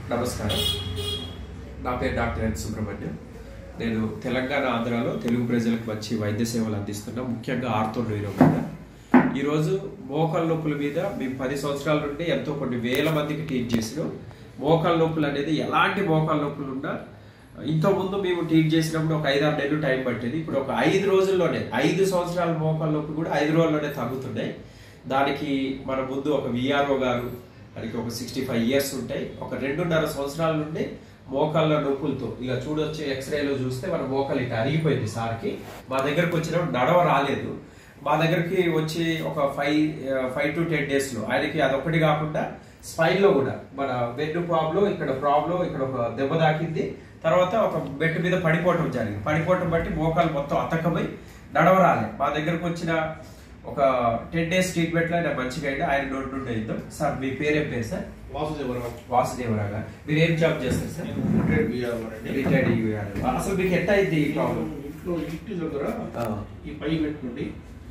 నమస్కారం నా పేరు డాక్టర్ ఎన్ సుబ్రహ్మణ్యం నేను తెలంగాణ ఆంధ్రాలో తెలుగు ప్రజలకు మంచి వైద్య సేవలు అందిస్తున్నా ముఖ్యంగా ఆర్థో న్యూరో మీద ఈరోజు మోకాళ్ళ నొప్పుల మీద మేము పది సంవత్సరాల నుండి ఎంతో కొన్ని వేల మందికి ట్రీట్ చేసినాం మోకాళ్ళ నొప్పులు అనేది ఎలాంటి మోకాళ్ళ నొప్పులు ఉన్నా ఇంత ముందు మేము ట్రీట్ చేసినప్పుడు ఒక ఐదు ఆరు నెలలు టైం పట్టేది ఇప్పుడు ఒక ఐదు రోజుల్లోనే ఐదు సంవత్సరాల మోకాళ్ళ నొప్పి కూడా ఐదు రోజుల్లోనే తగ్గుతున్నాయి దానికి మన ముందు ఒక విఆర్ఓ గారు దానికి ఒక సిక్స్టీ ఫైవ్ ఇయర్స్ ఉంటాయి ఒక రెండున్నర సంవత్సరాల నుండి మోకాళ్ళ నొప్పులతో ఇక చూడొచ్చు ఎక్స్రేలో చూస్తే మన మోకాలు ఇట్లా అరిగిపోయింది సార్కి మా దగ్గరకు వచ్చినప్పుడు నడవ రాలేదు మా దగ్గరికి వచ్చి ఒక five five to ten days లో ఆయనకి అదొకటి కాకుండా స్పైన్ లో కూడా మన వెన్ను ప్రాబ్లం ఇక్కడ ప్రాబ్లం ఇక్కడ ఒక దెబ్బ తాకింది తర్వాత ఒక బెడ్ మీద పడిపోవటం జరిగింది పడిపోవటం బట్టి మోకాలు మొత్తం అతకమై నడవరాలే మా దగ్గరకు వచ్చిన ఒక టెన్ డేస్ ట్రీట్మెంట్ లో ఆయన మంచిగా అయింది ఆయన నోటి నుండి ఇద్దాం సార్ మీ పేరేం పేరు సార్ వాసుదేవరావు వాసుదేవరావు గారు మీరు ఏం జాబ్ చేస్తారు సార్ రిటైర్డ్ విఆర్ఓ అండి రిటైర్డ్ అసలు మీకు ఎట్లా అయింది ఈ ప్రాబ్లం ఇంట్లో ఇంటి దగ్గర ఈ పై పెట్టుకుండి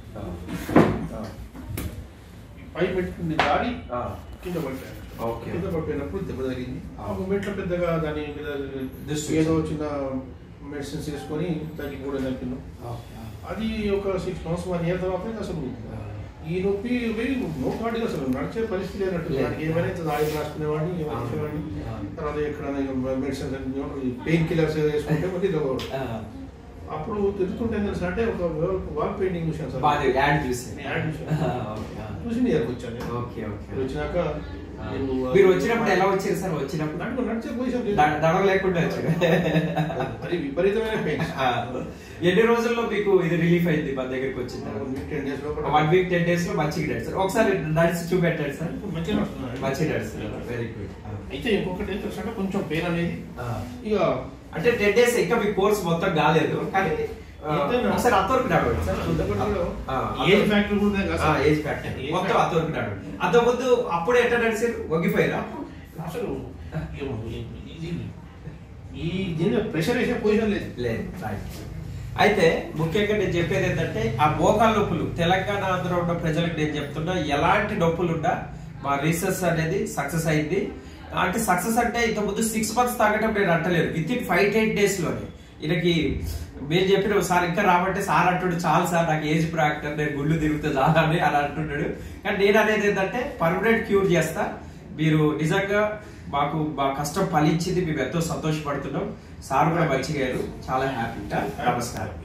ఈ పై పెట్టుకుంది దాడి కింద పడిపోయాను ఓకే. కింద పడిపోయినప్పుడు దెబ్బ తగిలింది ఆ. ఒక మెట్ల పెద్దగా దాని మీద దృష్టి ఏదో చిన్న మెడిసిన్స్ వేసుకొని తగ్గిపోవడం తగ్గినాం అది ఒక సిక్స్ మంత్స్ వన్ ఇయర్ తర్వాత ఇంకా అసలు ఈ నొప్పి పోయి నోపాడిగా అసలు నడిచే పరిస్థితి లేనట్టు లేదు. దానికి ఏమైనా ఆయిల్ రాసుకునేవాడిని ఏమైనా ఆ. ఇచ్చేవాడిని ఆ. తర్వాత ఎక్కడైనా మెడిసిన్స్ పెయిన్ కిల్లర్స్ వేసుకుంటే మళ్ళీ ఇదవ్వదు. అప్పుడు తిరుగుతుంటే ఏం తెలుసా అంటే ఒక వాల్ పెయింటింగ్ చూసాను సార్ బాగా యాడ్ చూసి నేను యాడ్ చూశాను. చూసి నీ దగ్గరకు వచ్చాను నేను. ఓకే ఓకే ఇక్కడ వచ్చినాక నేను, మీరు వచ్చినప్పుడు ఎలా వచ్చారు సార్ వచ్చినప్పుడు నడుము నడిచే పొజిషన్ లేదు. ద- దడవ లేకుండా వచ్చారు మరి విపరీతమైన పెయిన్ ఆ. ఎన్ని రోజుల్లో మీకు ఇది రిలీఫ్ అయింది మా దగ్గరికి వచ్చిన తర్వాత టెన్ డేస్ లోపల వన్ వీక్ టెన్ డేస్ లో మంచిగా నడిచి సార్ ఒకసారి నడిచి చూపెట్టారు సార్ మంచిగా నడుస్తున్నాను. మంచిగా నడుస్తున్నారు వెరీ గుడ్ అయితే ఇంకొకటి ఏం తెలుసా అంటే కొంచెం పెయిన్ అనేది ఇక అంటే టెన్ డేస్ ఇంకా మీ కోర్స్ మొత్తం కాలేదు కానీ ఆ, ఎంతైనా- ఒకసారి అంతవరకు నడవండి సార్ ఆ, ఏజ్ ఫ్యాక్టర్ కూడా ఉంది కదా ఆ, సార్. ఏజ్ ఫ్యాక్టర్ ఏజ్ మొత్తం ఫ్యాక్టర్. అంతవరకు నడవండి అంతకుముందు అప్పుడు ఎట్లా నడిచారు వంగిపోయారా అసలు ఏమో, ఇది ఈ దీని ప్రెషర్ వేసే పొజిషన్ లేదు లేదు రైట్ అయితే ముఖ్యంగా నేను చెప్పేది ఏంటంటే ఆ మోకాళ్ళ నొప్పులు తెలంగాణ ఆంధ్ర ఉన్న ప్రజలకు నేను చెప్తున్నా ఎలాంటి నొప్పులు ఉన్నా మా రీసెర్చ్ అనేది సక్సెస్ అయింది అంటే సక్సెస్ అంటే ఇంతకుముందు సిక్స్ మంత్స్ తాగటం నేను అంటలేదు within five eight days లోనే ఈయనకి మేము చెప్పిన సార్ ఇంకా రాబట్టే సార్ అంటున్నాడు చాలు సార్ నాకు ఏజ్ ప్రాక్టర్ నేను గుళ్ళు తిరుగుతా చాలా అని అని అంటున్నాడు కానీ నేను అనేది ఏంటంటే పర్మనెంట్ క్యూర్ చేస్తా మీరు నిజంగా మాకు మా కష్టం ఫలించింది మేము ఎంతో సంతోషపడుతున్నాం సార్ కూడా మంచిగా అయ్యారు. చాలా హ్యాపీ నమస్కారం